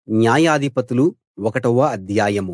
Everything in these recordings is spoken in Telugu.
న్యాయాధిపతులు ఒకటవ అధ్యాయం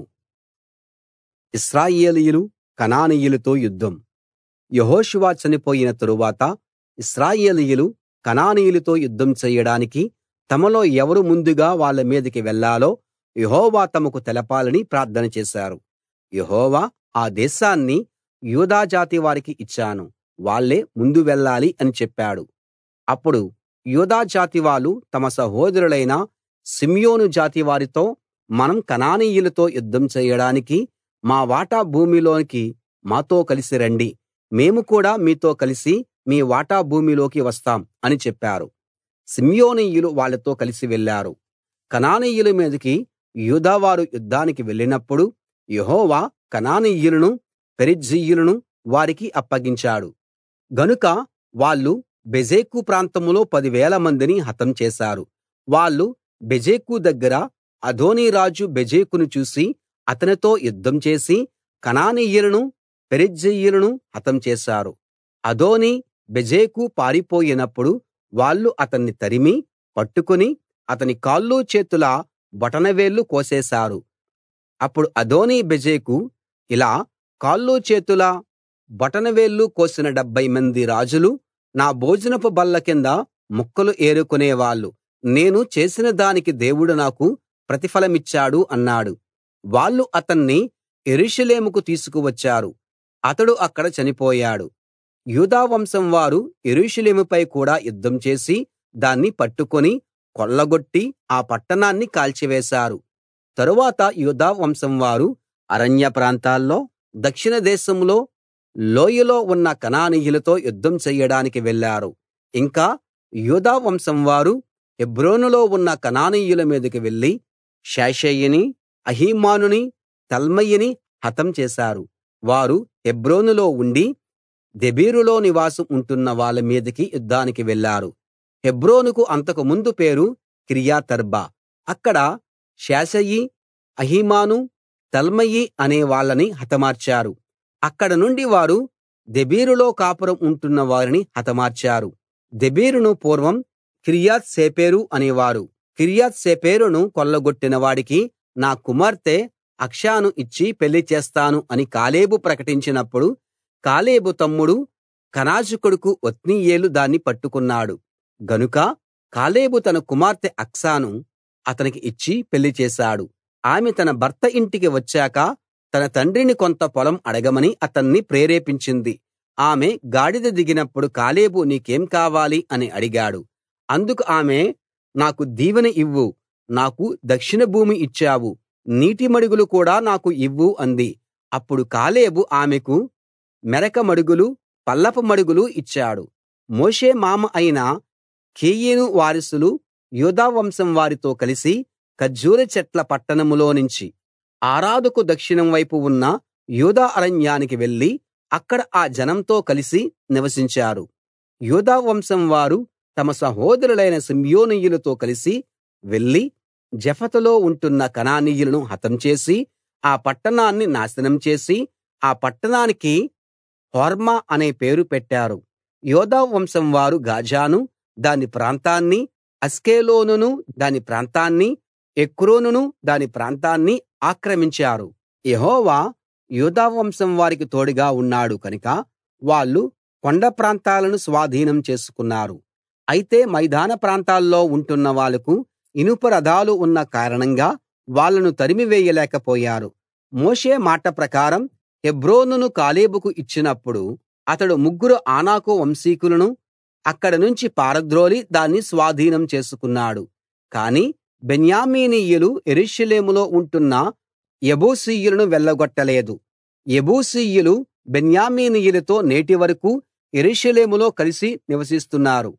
ఇశ్రాయేలీయులు కనానీయులతో యుద్ధం యెహోషువ చనిపోయిన తరువాత ఇశ్రాయేలీయులు కనానీయులతో యుద్ధం చెయ్యడానికి తమలో ఎవరు ముందుగా వాళ్ళ మీదికి వెళ్ళాలో యెహోవా తమకు తెలపాలని ప్రార్థన చేశారు యెహోవా ఆ దేశాన్ని యూదా జాతి వారికి ఇచ్చాను వాళ్ళే ముందు వెళ్ళాలి అని చెప్పాడు అప్పుడు యూదా జాతి వాళ్ళు తమ సహోదరులైన షిమ్యోను జాతి వారితో మనం కనానీయులతో యుద్ధం చెయ్యడానికి మా వాటా భూమిలోకి మాతో కలిసి రండి మేము కూడా మీతో కలిసి మీ వాటా భూమిలోకి వస్తాం అని చెప్పారు షిమ్యోనీయులు వాళ్ళతో కలిసి వెళ్ళారు కనానీయుల మీదికి యూదావారు యుద్ధానికి వెళ్ళినప్పుడు యెహోవా కనానీయులను పెరిజ్జీయులను వారికి అప్పగించాడు గనుక వాళ్ళు బెజెకు ప్రాంతంలో పదివేల మందిని హతం చేశారు వాళ్ళు బెజెకు దగ్గర అదోనీ రాజు బెజెకును చూసి అతనితో యుద్ధం చేసి కనానీయులను పెరిజ్జీయులను హతం చేశారు అదోనీ బెజెకు పారిపోయినప్పుడు వాళ్ళు అతన్ని తరిమి పట్టుకుని అతని కాళ్ళు చేతుల బొటనవేళ్ళు కోసేశారు అప్పుడు అదోనీ బెజెకు ఇలా కాళ్ళు చేతుల బొటనవేళ్ళు కోసిన డెబ్భై మంది రాజులు నా భోజనపు బల్ల కింద ముక్కలు ఏరుకునేవాళ్ళు నేను చేసిన దానికి దేవుడు నాకు ప్రతిఫలమిచ్చాడు అన్నాడు వాళ్ళు అతన్ని యెరూషలేముకు తీసుకువచ్చారు అతడు అక్కడ చనిపోయాడు యూదా వంశం వారు యెరూషలేముపై కూడా యుద్ధం చేసి దాన్ని పట్టుకుని కొల్లగొట్టి ఆ పట్టణాన్ని కాల్చివేశారు తరువాత యూదా వంశం వారు అరణ్య ప్రాంతాల్లో దక్షిణ దేశంలో లోయలో ఉన్న కనానీయులతో యుద్ధం చెయ్యడానికి వెళ్ళారు ఇంకా యూదా వంశం వారు హెబ్రోనులో ఉన్న కనానీయుల మీదికి వెళ్లి షేషయిని అహీమానుని తల్మయిని హతం చేశారు వారు హెబ్రోనులో ఉండి దెబీరులో నివాసం ఉంటున్న వాళ్ళ మీదికి యుద్ధానికి వెళ్ళారు హెబ్రోనుకు అంతకు ముందు పేరు కిర్యతర్బా అక్కడ షేషయి అహీమాను తల్మయి అనే వాళ్ళని హతమార్చారు అక్కడ నుండి వారు దెబీరులో కాపురం ఉంటున్న వారిని హతమార్చారు దెబీరును పూర్వం కిర్యత్ సేపెరు అనేవారు కిర్యత్ సేపెరును కొల్లగొట్టిన వాడికి నా కుమార్తె అక్షాను ఇచ్చి పెళ్లి చేస్తాను అని కాలేబు ప్రకటించినప్పుడు కాలేబు తమ్ముడు కనాజు కొడుకు ఒత్నీయేలు దాన్ని పట్టుకున్నాడు గనుక కాలేబు తన కుమార్తె అక్సాను అతనికి ఇచ్చి పెళ్లి చేశాడు ఆమె తన భర్త ఇంటికి వచ్చాక తన తండ్రిని కొంత పొలం అడగమని అతన్ని ప్రేరేపించింది ఆమె గాడిద దిగినప్పుడు కాలేబు నీకేం కావాలి అని అడిగాడు అందుకు ఆమె నాకు దీవెన ఇవ్వు నాకు దక్షిణ భూమి ఇచ్చావు నీటి మడుగులు కూడా నాకు ఇవ్వు అంది అప్పుడు కాలేబు ఆమెకు మెరక మడుగులు పల్లపు మడుగులు ఇచ్చాడు మోషే మామ అయిన కేయిను వారసులు యూదా వంశం వారితో కలిసి ఖర్జూర చెట్ల పట్టణంలో నుంచి ఆరాదుకు దక్షిణం వైపు ఉన్న యూదా అరణ్యానికి వెళ్లి అక్కడ ఆ జనంతో కలిసి నివసించారు యూదా వంశం వారు తమ సహోదరులైన షిమ్యోనీయులతో కలిసి వెళ్లి జెఫతులో ఉంటున్న కనానీయులను హతం చేసి ఆ పట్టణాన్ని నాశనం చేసి ఆ పట్టణానికి హోర్మా అనే పేరు పెట్టారు యూదా వంశం వారు గాజాను దాని ప్రాంతాన్ని అష్కెలోనును దాని ప్రాంతాన్ని ఎక్రోనును దాని ప్రాంతాన్ని ఆక్రమించారు యెహోవా యూదా వంశం వారికి తోడుగా ఉన్నాడు కనుక వాళ్ళు కొండ ప్రాంతాలను స్వాధీనం చేసుకున్నారు అయితే మైదాన ప్రాంతాల్లో ఉంటున్న వాళ్లకు ఇనుప రథాలు ఉన్న కారణంగా వాళ్ళను తరిమివేయలేకపోయారు మోషే మాట ప్రకారం హెబ్రోనును కాలేబుకు ఇచ్చినప్పుడు అతడు ముగ్గురు ఆనాకు వంశీకులను అక్కడ నుంచి పారద్రోలి దాన్ని స్వాధీనం చేసుకున్నాడు కాని బెన్యామీనీయులు యెరూషలేములో ఉంటున్న యెబూసీయులను వెళ్ళగొట్టలేదు యెబూసీయులు బెన్యామీనీయులతో నేటి వరకూ యెరూషలేములో కలిసి నివసిస్తున్నారు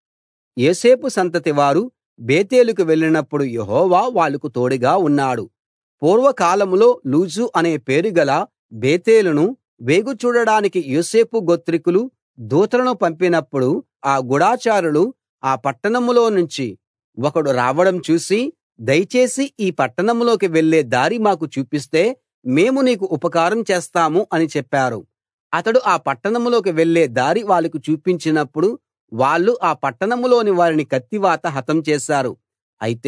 యోసేపు సంతతి వారు బేతేలుకు వెళ్ళినప్పుడు యెహోవా వాళ్లకు తోడుగా ఉన్నాడు పూర్వకాలంలో లూజు అనే పేరుగల బేతేలును వేగు చూడడానికి యోసేపు గోత్రికులు దూతలను పంపినప్పుడు ఆ గూఢచారులు ఆ పట్టణంలో నుంచి ఒకడు రావడం చూసి దయచేసి ఈ పట్టణంలోకి వెళ్ళే దారి మాకు చూపిస్తే మేము నీకు ఉపకారం చేస్తాము అని చెప్పారు అతడు ఆ పట్టణంలోకి వెళ్ళే దారి వాళ్ళకు చూపించినప్పుడు వాళ్ళు ఆ పట్టణంలోని వారిని కత్తివాత హతం చేశారు అయితే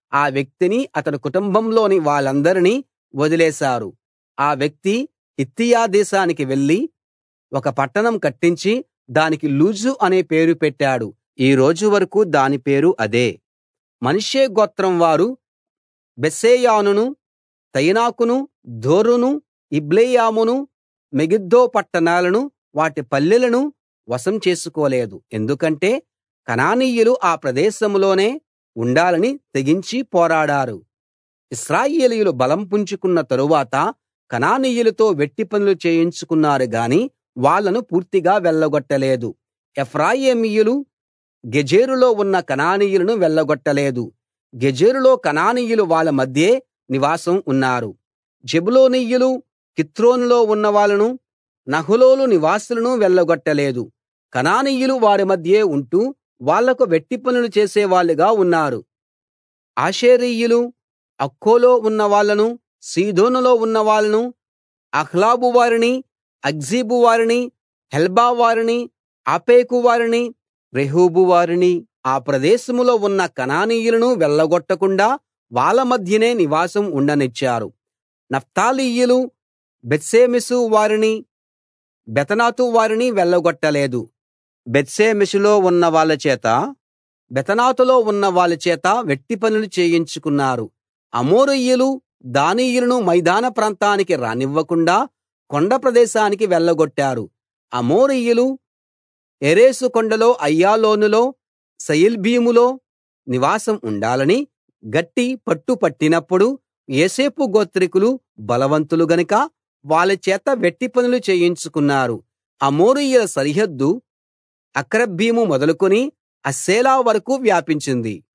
ఆ వ్యక్తిని అతని కుటుంబంలోని వాళ్ళందరినీ వదిలేశారు ఆ వ్యక్తి హిత్తీయ దేశానికి వెళ్లి ఒక పట్టణం కట్టించి దానికి లూజు అనే పేరు పెట్టాడు ఈ రోజు వరకూ దాని పేరు అదే మనష్షే గోత్రం వారు బెత్షెయానును తయనాకును దోరును ఇబ్లెయామును మెగిద్దో పట్టణాలను వాటి పల్లెలను వశం చేసుకోలేదు ఎందుకంటే కనానీయులు ఆ ప్రదేశంలోనే ఉండాలని తెగించి పోరాడారు ఇశ్రాయేలీయులు బలం పుంజుకున్న తరువాత కనానీయులతో వెట్టి పనులు చేయించుకున్నారు గాని వాళ్ళను పూర్తిగా వెళ్ళగొట్టలేదు ఎఫ్రాయిమీయులు గెజెరులో ఉన్న కనానీయులను వెళ్ళగొట్టలేదు గెజెరులో కనానీయులు వాళ్ళ మధ్యే నివాసం ఉన్నారు జెబులూనీయులు కిత్రోనులో ఉన్న వాళ్ళను నహలోలు నివాసులను వెళ్ళగొట్టలేదు కనానీయులు వారి మధ్యే ఉంటూ వాళ్లకు వెట్టి పనులు చేసేవాళ్ళుగా ఉన్నారు ఆషేరీయులు అక్కోలో ఉన్న వాళ్ళను సీదోనులో ఉన్న వాళ్ళను అహ్లాబు వారిని అక్జీబు వారిని హెల్బా వారిని ఆఫెకు వారిని రెహోబు వారిని ఆ ప్రదేశంలో ఉన్న కనానీయులను వెళ్ళగొట్టకుండా వాళ్ళ మధ్యనే నివాసం ఉండనిచ్చారు నఫ్తాలీయులు బేత్షెమెషు వారిని బెతనాతు వారిని వెళ్ళగొట్టలేదు బేత్షెమెషులో ఉన్న వాళ్ళ చేత బెతనాతులో ఉన్న వాళ్ళ చేత వెట్టి పనులు చేయించుకున్నారు అమోరీయులు దానీయులను మైదాన ప్రాంతానికి రానివ్వకుండా కొండ ప్రదేశానికి వెళ్ళగొట్టారు అమోరీయులు హెరెసు కొండలో అయ్యాలోనులో సయల్బీములో నివాసం ఉండాలని గట్టి పట్టు పట్టినప్పుడు యోసేపు గోత్రికులు బలవంతులు గనుక వాళ్ళ చేత వెట్టి పనులు చేయించుకున్నారు అమోరీయుల సరిహద్దు అక్రబ్బీము మొదలుకొని హస్సెలా వరకూ వ్యాపించింది